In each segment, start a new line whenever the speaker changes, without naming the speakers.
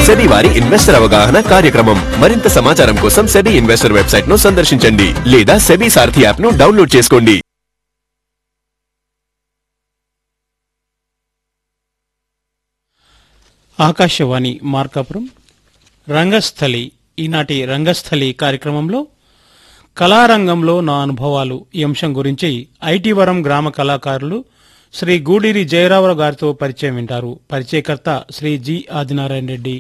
SEBI వారి investor అవగాహన కార్యక్రమం మరింత సమాచారం కోసం సెబీ ఇన్వెస్టర్ వెబ్సైట్ ను సందర్శించండి లేదా సెబీ సారథి యాప్ ను డౌన్లోడ్ చేసుకోండి
ఆకాశవాణి మార్కాపురం రంగస్థలి ఈనాటి రంగస్థలి కార్యక్రమంలో కళారంగంలో నా అనుభవాలు ఈ అంశం గురించి ఐటీవరం గ్రామ కళాకారులు శ్రీ గూడూరి జయరావు గారితో పరిచయం వింటారు పరిచయకర్త శ్రీ జి ఆదినారాయణ రెడ్డి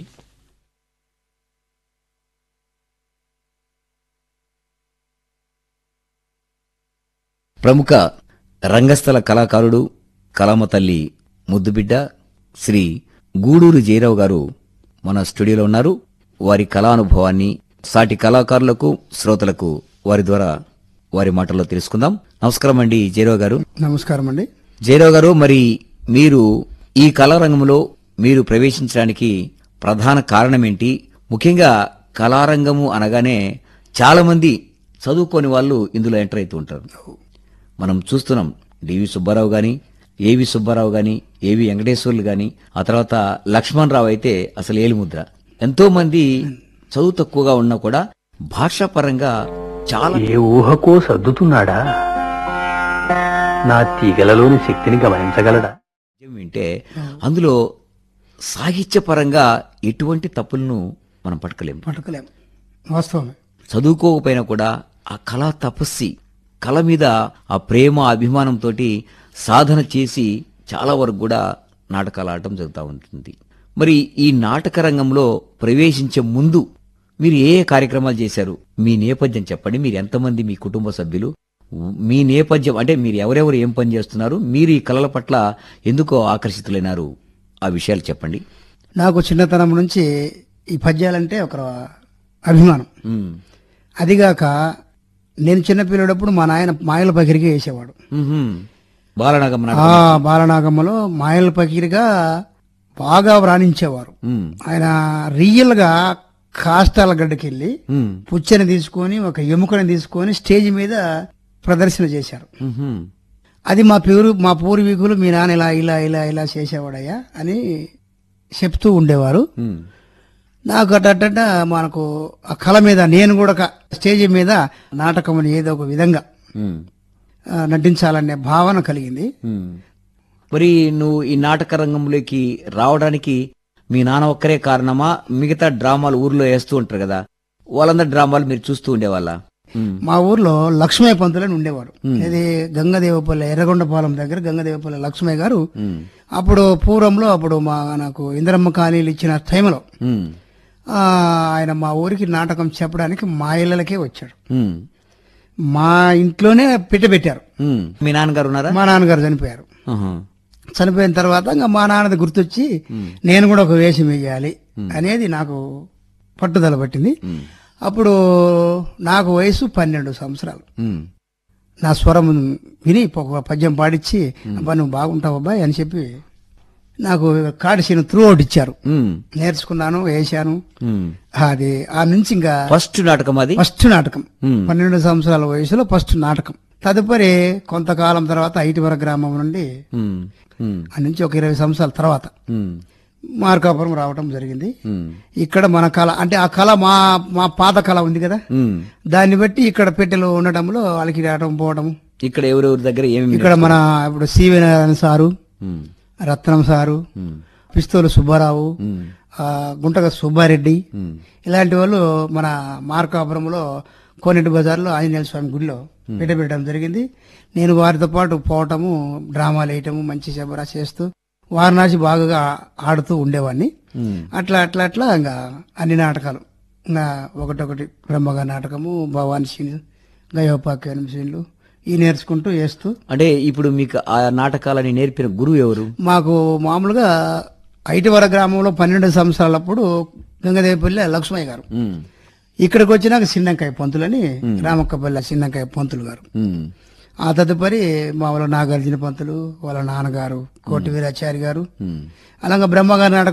ప్రముఖ రంగస్థల కళాకారుడు కలామ తల్లి ముద్దుబిడ్డ శ్రీ గూడూరు జయరావు గారు మన స్టూడియోలో ఉన్నారు వారి కళానుభవాన్ని సాటి కళాకారులకు శ్రోతలకు వారి ద్వారా వారి మాటల్లో తెలుసుకుందాం నమస్కారం అండి జయరావు గారు
నమస్కారం అండి
జయరావు గారు మరి మీరు ఈ కళారంగంలో మీరు ప్రవేశించడానికి ప్రధాన కారణం ఏంటి ముఖ్యంగా కళారంగము అనగానే చాలా మంది చదువుకోని వాళ్ళు ఇందులో ఎంటర్ అవుతూ ఉంటారు మనం చూస్తున్నాం డివి సుబ్బారావు గాని ఏవి సుబ్బారావు గాని ఏవి వెంకటేశ్వర్లు గాని ఆ తర్వాత లక్ష్మణ్ రావు అయితే అసలు ఏలిముద్ర ఎంతో మంది చదువు తక్కువగా ఉన్నా కూడా భాషాపరంగా చాలా
ఏ ఊహకో సర్దుతున్నాడా నా తీగలలోని శక్తిని గమనించగలడా
పద్యం వింటే అందులో సాహిత్యపరంగా ఎటువంటి తప్పులను మనం పట్టుకోలేము
పట్టుకోలేం వాస్తవమే
చదువుకోకపోయినా కూడా ఆ కళా తపస్సి కళ మీద ఆ ప్రేమ అభిమానంతో సాధన చేసి చాలా వరకు కూడా నాటకాలు ఆడటం జరుగుతూ ఉంటుంది మరి ఈ నాటక రంగంలో ప్రవేశించే ముందు మీరు ఏ ఏ కార్యక్రమాలు చేశారు మీ నేపథ్యం చెప్పండి మీరు ఎంతమంది మీ కుటుంబ సభ్యులు మీ నేపథ్యం అంటే మీరు ఎవరెవరు ఏం పని చేస్తున్నారు మీరు ఈ కళల పట్ల ఎందుకో ఆకర్షితులైనారు ఆ విషయాలు చెప్పండి
నాకు చిన్నతనం నుంచి ఈ పద్యాలంటే ఒక అభిమానం
ఉమ్.
అదిగాక నేను చిన్నపిల్లడప్పుడు మా నాయన మాయల పకిరిగా వేసేవాడు
ఉహుం. బాలనాగమ్మ
ఆ
నాటకం.
బాలనాగమ్మలో మాయల పకిరిగా బాగా వ్రాణించేవారు
ఉమ్.
ఆయన రియల్ గా కాస్తాల గడ్డకెళ్ళి
ఉమ్.
పుచ్చని తీసుకొని ఒక ఎముకని తీసుకొని స్టేజ్ మీద ప్రదర్శన చేశారు
ఉహుం.
అది మా పూర్వ మా పూర్వీకులు మీ నాన్న ఇలా ఇలా ఇలా ఇలా చేసేవాడయ్యా అని చెప్తూ ఉండేవారు
ఉమ్.
నాకు అట్ట మనకు ఆ కళ మీద నేను కూడా ఒక స్టేజ్ మీద నాటకం ఏదో ఒక విధంగా
ఉమ్.
ఆ, నటించాలనే భావన కలిగింది
ఉమ్. మరి నువ్వు ఈ నాటక రంగంలోకి రావడానికి మీ నాన్న ఒక్కరే కారణమా మిగతా డ్రామాలు ఊర్లో వేస్తూ ఉంటారు కదా వాళ్ళందరి డ్రామాలు మీరు చూస్తూ ఉండేవాళ్ళ ఉమ్.
మా ఊర్లో లక్ష్మయ్య పంతులు అని ఉండేవారు ఇది గంగదేవపల్లి ఎర్రగొండపాలెం దగ్గర గంగదేవపల్లి లక్ష్మయ్య గారు
ఉమ్.
అప్పుడు పూర్వంలో అప్పుడు మా నాకు ఇందిరమ్మ కాలనీలు ఇచ్చిన టైంలో
ఉమ్.
ఆ, ఆయన మా ఊరికి నాటకం చెప్పడానికి మా ఇళ్ళకే వచ్చాడు
ఉమ్.
మా ఇంట్లోనే పెట్టబెట్టారు
ఉమ్. మీ నాన్నగారు ఉన్నారా
మా నాన్నగారు చనిపోయారు
ఆహా.
చనిపోయిన తర్వాత ఇంకా మా నాన్నది గుర్తొచ్చి నేను కూడా ఒక వేషం వేయాలి అనేది నాకు పట్టుదల పట్టింది అప్పుడు నాకు వయసు పన్నెండు సంవత్సరాలు
ఉమ్.
నా స్వరం విని ఒక పద్యం పాడిచ్చి అబ్బా నువ్వు బాగుంటావు అబ్బాయి అని చెప్పి నాకు కాడిసీను త్రూ అవుట్ ఇచ్చారు
ఉమ్.
నేర్చుకున్నాను వేశాను
ఉమ్.
అది ఆ నుంచి ఇంకా
ఫస్ట్ నాటకం అది
ఫస్ట్ నాటకం
ఉమ్.
పన్నెండు సంవత్సరాల వయసులో ఫస్ట్ నాటకం తదుపరి కొంతకాలం తర్వాత ఐటివర గ్రామం నుండి
ఉమ్. ఉమ్.
ఆ నుంచి ఒక ఇరవై సంవత్సరాల తర్వాత
ఉమ్.
మార్కాపురం రావటం జరిగింది
ఉమ్.
ఇక్కడ మన కళ అంటే ఆ కళ మా మా పాత కళ ఉంది కదా
ఉమ్.
దాన్ని బట్టి ఇక్కడ పెట్టెలు ఉండటంలో వాళ్ళకి రావడం పోవడం
ఇక్కడ ఎవరెవరి దగ్గర ఏమి
ఇక్కడ మన ఇప్పుడు C V Narayana sir
um.
Ratnam sir
um.
Pistol Subbarao
um.
ఆ, గుంటగ సుబ్బారెడ్డి
ఉమ్.
ఇలాంటి వాళ్ళు మన మార్కాపురంలో కోనేటి బజార్లో ఆంజనేయ స్వామి గుడిలో పెట్టబెట్టడం జరిగింది నేను వారితో పాటు పోవటము డ్రామాలు వేయటము మంచి శబరా చేస్తూ వారణాసి బాగా ఆడుతూ ఉండేవాడిని
ఉమ్.
అట్లా అట్లా అట్లా ఇంకా అన్ని నాటకాలు ఇంకా ఒకటొకటి బ్రహ్మగా నాటకము భవాని సీన్లు గయోపాఖ్యానం సీన్లు ఈ నేర్చుకుంటూ వేస్తూ
అంటే ఇప్పుడు మీకు ఆ నాటకాలని నేర్పిన గురువు ఎవరు
మాకు మామూలుగా ఐటివర గ్రామంలో పన్నెండు సంవత్సరాలప్పుడు గంగదేవపల్లి లక్ష్మయ్య గారు
ఉమ్.
ఇక్కడికి వచ్చినాక సిన్నంకాయ పంతులని రామక్కపల్లి సిన్నంకాయ పంతులు గారు
ఉమ్.
ఆ తదుపరి మా వాళ్ళ నాగార్జున పంతులు వాళ్ళ నాన్నగారు కోటి వీరాచారి గారు
ఉమ్.
అలాగే బ్రహ్మగారి నాటకం